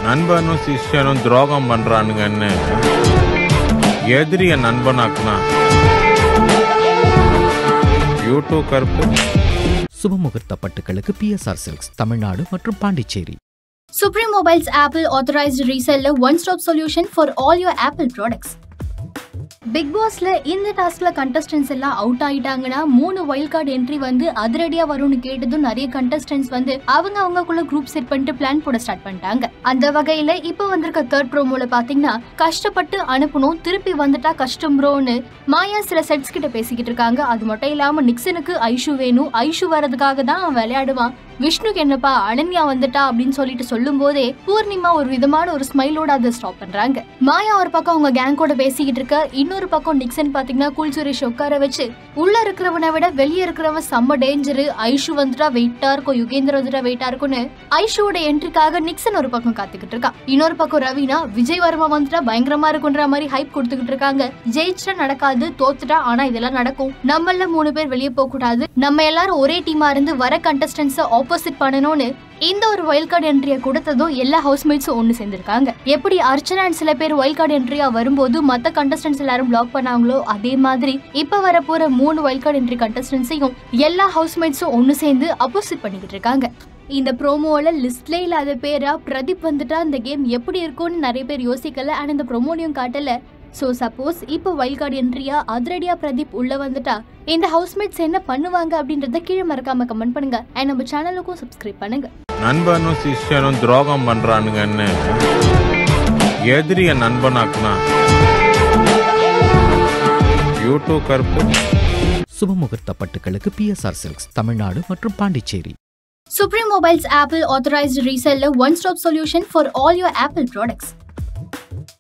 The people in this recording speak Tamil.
நண்பனும் சிஷ்யனும் துரோகம் பண்றானுங்கன்னு எதிரிய நண்பனாக்குனா யூடியூப் கருப்பு சுபமுகூர்த்த பட்டுகளுக்கு பிஎஸ்ஆர் சில்க்ஸ் தமிழ்நாடு மற்றும் Pondicherry Supreme Mobile's Apple authorized reseller one stop solution for all your Apple products. Big பாஸ்ல இந்த டாஸ்க்ல கண்டஸ்டன்ஸ் எல்லாம் அவுட் ஆயிட்டாங்கன்னா மூணு வைல்ட் கார்டு என்ட்ரி வந்து அதிரடியா வரும்னு கேட்டதும் நிறைய கண்டஸ்டன்ஸ் வந்து அவங்க அவங்களுக்குள்ள குரூப் செட் பண்ணிட்டு பிளான் போட ஸ்டார்ட் பண்ணிட்டாங்க அந்த வகையில இப்போ வந்திருக்க தேர்ட் ப்ரோமோல பாத்தீங்கன்னா கஷ்டப்பட்டு அனுப்பணும் திருப்பி வந்துட்டா கஷ்டம் ப்ரோன்னு மாயா சில செட்ஸ் கிட்ட பேசிக்கிட்டு இருக்காங்க அது மட்டும் இல்லாம நிக்சனுக்கு ஐஷு வேணும் ஐஷு வர்றதுக்காக தான் அவன் விளையாடுவான் விஷ்ணுக்கு என்னப்பா அனன்யா வந்துட்டா அப்படின்னு சொல்லிட்டு சொல்லும் போதே பூர்ணிமா ஒரு விதமான ஒரு ஸ்மைலோட அதை ஸ்டாப் பண்றாங்க மாயா ஒரு பக்கம் அவங்க கேங் கூட பேசிக்கிட்டு இருக்க இன்னொரு பக்கம் நிக்சன் பாத்தீங்கன்னா கூல் சுரேஷ் உட்கார வச்சு உள்ள இருக்கிறவனை விட வெளியே இருக்கிறவன் செம்ம டேஞ்சரு ஐஷு வந்துட்டா வெயிட்டா இருக்கும் யுகேந்திர வந்துட்டா வெயிட்டா இருக்கும்னு ஐஷுவோட என்ட்ரிக்காக நிக்சன் ஒரு பக்கம் காத்துக்கிட்டு இருக்கான் இன்னொரு பக்கம் ரவினா விஜய் வர்மா வந்துட்டா பயங்கரமா இருக்குன்ற மாதிரி ஹைப் கொடுத்துக்கிட்டு இருக்காங்க ஜெயிச்சா நடக்காது தோத்துட்டா ஆனா இதெல்லாம் நடக்கும் நம்மள மூணு பேர் வெளியே போக கூடாது நம்ம எல்லாரும் ஒரே டீமா இருந்து வர கண்டஸ்டன்ஸ் ஆப்போசிட் பண்ணணும்னு இந்த ஒரு வைல்ட் கார்டு என்ட்ரியை கொடுத்ததும் எல்லா ஹவுஸ்மேட்ஸும் ஒன்று சேர்ந்திருக்காங்க எப்படி அர்ச்சனா and சில பேர் வைல்ட் கார்டு என்ட்ரியா வரும்போது மற்ற கண்டஸ்டன்ஸ் எல்லாரும் பிளாக் பண்ணாங்களோ அதே மாதிரி இப்ப வர போற மூணு வைல்ட் கார்டு என்ட்ரி கண்டஸ்டன்ஸையும் எல்லா ஹவுஸ்மேட்ஸும் ஒன்று சேர்ந்து அப்போசிட் பண்ணிக்கிட்டு இருக்காங்க இந்த ப்ரோமோல லிஸ்ட்லே இல்லாத பேரா பிரதீப் வந்துட்டா இந்த கேம் எப்படி இருக்கும்னு நிறைய பேர் யோசிக்கல அண்ட் இந்த ப்ரோமோலையும் காட்டல ஸோ சப்போஸ் இப்போ வைல்ட் கார்டு என்ட்ரியா அதிரடியா பிரதீப் உள்ள வந்துட்டா இந்த ஹவுஸ்மேட்ஸ் என்ன பண்ணுவாங்க அப்படின்றத கீழே மறக்காம கமெண்ட் பண்ணுங்க அண்ட் நம்ம சேனலுக்கும் சப்ஸ்கிரைப் பண்ணுங்க நண்பனும் சிஷ்யனும் துரோகம் பண்றானுங்கன்னு எதிரிய நண்பனாக்குனா யூடியூப் கருப்பு சுபமுகூர்த்த பட்டுகளுக்கு பிஎஸ்ஆர் சில்க்ஸ் தமிழ்நாடு மற்றும் Pondicherry Supreme Mobile's Apple authorized reseller one stop solution for all your Apple products.